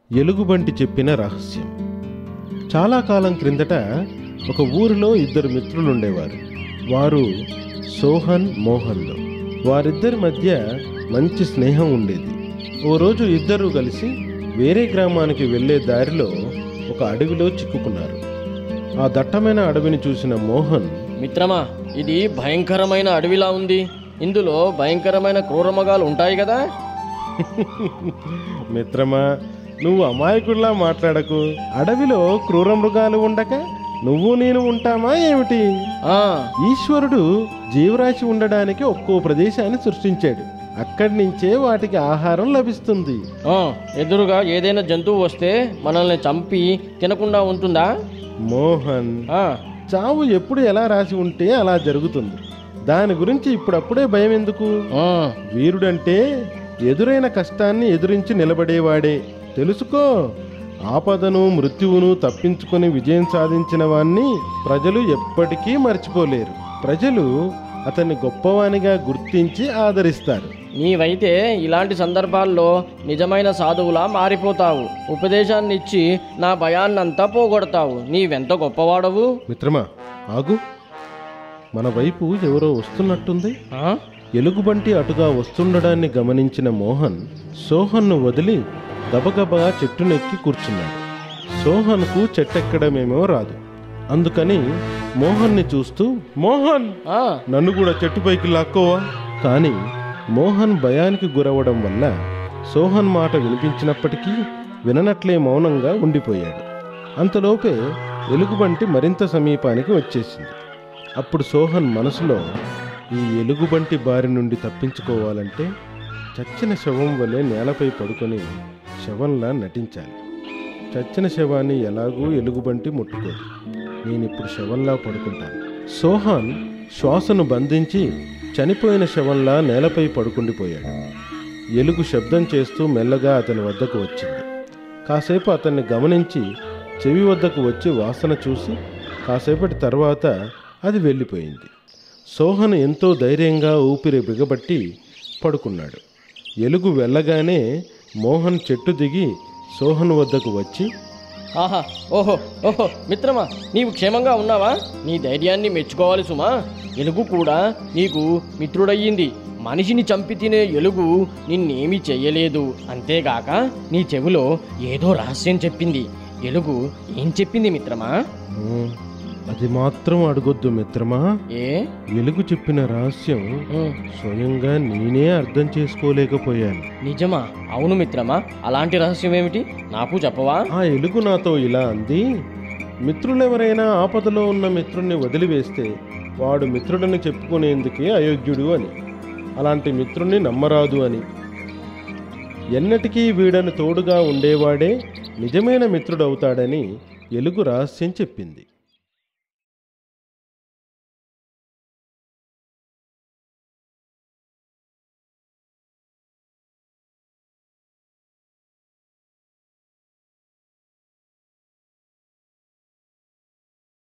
ఎలుగుబంటి చెప్పిన రహస్యం చాలా కాలం క్రిందట ఒక ఊరిలో ఇద్దరు మిత్రులుండేవారు వారు సోహన్ మోహన్లు వారిద్దరి మధ్య మంచి స్నేహం ఉండేది ఓ రోజు ఇద్దరూ కలిసి వేరే గ్రామానికి వెళ్ళే దారిలో ఒక అడవిలో చిక్కుకున్నారు ఆ దట్టమైన అడవిని చూసిన మోహన్ మిత్రమా ఇది భయంకరమైన అడవిలా ఉంది ఇందులో భయంకరమైన క్రూరమగాలు ఉంటాయి కదా మిత్రమా నువ్వు అమాయకుడిలా మాట్లాడకు అడవిలో క్రూర మృగాలు ఉండక నువ్వు నేను ఉంటామా ఏమిటి ఆ ఈశ్వరుడు జీవరాశి ఉండడానికి ఒక్కో ప్రదేశాన్ని సృష్టించాడు అక్కడి నుంచే వాటికి ఆహారం లభిస్తుంది ఆ, ఎదురుగా ఏదైనా జంతువు వస్తే మనల్ని చంపి తినకుండా ఉంటుందా మోహన్ ఆ, చావు ఎప్పుడు ఎలా రాసి ఉంటే అలా జరుగుతుంది దాని గురించి ఇప్పుడప్పుడే భయం ఎందుకు ఆ, వీరుడంటే ఎదురైన కష్టాన్ని ఎదురించి నిలబడేవాడే తెలుసుకో ఆపదను మృత్యువును తప్పించుకొని విజయం సాధించిన వాణ్ణి ప్రజలు ఎప్పటికీ మర్చిపోలేరు ప్రజలు అతన్ని గొప్పవానిగా గుర్తించి ఆదరిస్తారు నీవైతే ఇలాంటి సందర్భాల్లో నిజమైన సాధువులా మారిపోతావు ఉపదేశాన్ని ఇచ్చి నా భయాన్నంతా పోగొడతావు నీవెంత గొప్పవాడవు మిత్రమా ఆగు మన వైపు ఎవరో వస్తున్నట్టుంది ఆ? ఎలుగుబంటి అటుగా వస్తుండడాన్ని గమనించిన మోహన్ సోహన్ను వదిలి గబగబా చెట్టునెక్కి కూర్చున్నాడు సోహన్కు చెట్టెక్కడమేమో రాదు అందుకని మోహన్ని చూస్తూ మోహన్ ఆ, నన్ను కూడా చెట్టుపైకి లాక్కోవా కానీ మోహన్ భయానికి గురవడం వల్ల సోహన్ మాట వినిపించినప్పటికీ విననట్లే మౌనంగా ఉండిపోయాడు అంతలోపే ఎలుగుబంటి మరింత సమీపానికి వచ్చేసింది అప్పుడు సోహన్ మనసులో ఈ ఎలుగుబంటి బారి నుండి తప్పించుకోవాలంటే చచ్చిన శవం వలె నేలపై పడుకొని శవంలా నటించాలి చచ్చిన శవాన్ని ఎలాగూ ఎలుగుబంటి ముట్టుకోదు నేనిప్పుడు శవంలా పడుకుంటాను సోహాన్ శ్వాసను బంధించి చనిపోయిన శవంలా నేలపై పడుకుండిపోయాడు ఎలుగు శబ్దం చేస్తూ మెల్లగా అతని వద్దకు వచ్చింది కాసేపు అతన్ని గమనించి చెవి వద్దకు వచ్చి వాసన చూసి కాసేపటి తర్వాత అది వెళ్ళిపోయింది సోహన్ ఎంతో ధైర్యంగా ఊపిరి బిగబట్టి పడుకున్నాడు ఎలుగు వెళ్ళగానే మోహన్ చెట్టు దిగి సోహన్ వద్దకు వచ్చి ఆహా ఓహో ఓహో మిత్రమా నీవు క్షేమంగా ఉన్నావా నీ ధైర్యాన్ని మెచ్చుకోవాలి సుమా ఎలుగు కూడా నీకు మిత్రుడయ్యింది మనిషిని చంపి తినే ఎలుగు నిన్నేమీ చెయ్యలేదు అంతేగాక నీ చెవిలో ఏదో రహస్యం చెప్పింది ఎలుగు ఏం చెప్పింది మిత్రమా "ఉమ్, అది మాత్రం అడగొద్దు మిత్రమా ఏ ఎలుగు చెప్పిన రహస్యం ఉమ్, స్వయంగా నేనే అర్థం చేసుకోలేకపోయాను నిజమా అవును మిత్రమా అలాంటి రహస్యం ఏమిటి నాకు చెప్పవా ఆ ఎలుగు నాతో ఇలా అంది మిత్రులెవరైనా ఆపదలో ఉన్న మిత్రుణ్ణి వదిలివేస్తే వాడు మిత్రుడని చెప్పుకునేందుకే అయోగ్యుడు అని అలాంటి మిత్రుణ్ణి నమ్మరాదు అని ఎన్నటికీ వీడని తోడుగా ఉండేవాడే నిజమైన మిత్రుడవుతాడని ఎలుగు రహస్యం చెప్పింది